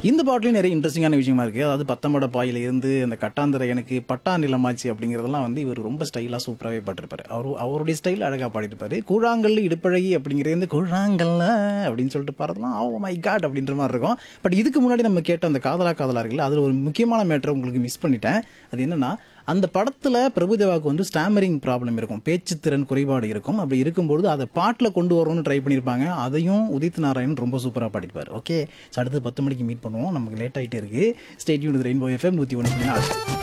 இந்த பாட்டுலயும் நிறைய இன்ட்ரெஸ்டிங்கான விஷயமா இருக்கு அதாவது பத்தம்பட பாயில இருந்து அந்த கட்டாந்தரை எனக்கு பட்டா நிலமாச்சு அப்படிங்கறதெல்லாம் வந்து இவர் ரொம்ப ஸ்டைலா சூப்பராகவே பாட்டிருப்பாரு அவரு அவருடைய ஸ்டைல் அழகா பாடிருப்பாரு கூழாங்கல் இடுப்பழகி அப்படிங்கிறது வந்து கூழாங்கல்ல அப்படின்னு சொல்லிட்டு பாடுறதுலாம் ஓ மை காட் அப்படின்ற மாதிரி இருக்கும் பட் இதுக்கு முன்னாடி நம்ம கேட்ட அந்த காதலா காதலா இருக்குல்ல அதுல ஒரு முக்கியமான மேட்டர் உங்களுக்கு மிஸ் பண்ணிட்டேன் அது என்னன்னா அந்த படத்துல பிரபுதேவாவுக்கு வந்து ஸ்டாமரிங் ப்ராப்ளம் இருக்கும் பேச்சு திறன் குறைபாடு இருக்கும் அப்படி இருக்கும்பொழுது அதை பாட்டில் கொண்டு வரணும்னு ட்ரை பண்ணியிருப்பாங்க அதையும் உதித் நாராயண் ரொம்ப சூப்பராக பாடிப்பார் ஓகே அடுத்து பத்து மணிக்கு மீட் பண்ணுவோம் நமக்கு லேட் ஆகிட்டே இருக்கு ஸ்டேட்யூன் ரெயின்போ எஃப்எம் நூற்றி ஒன்று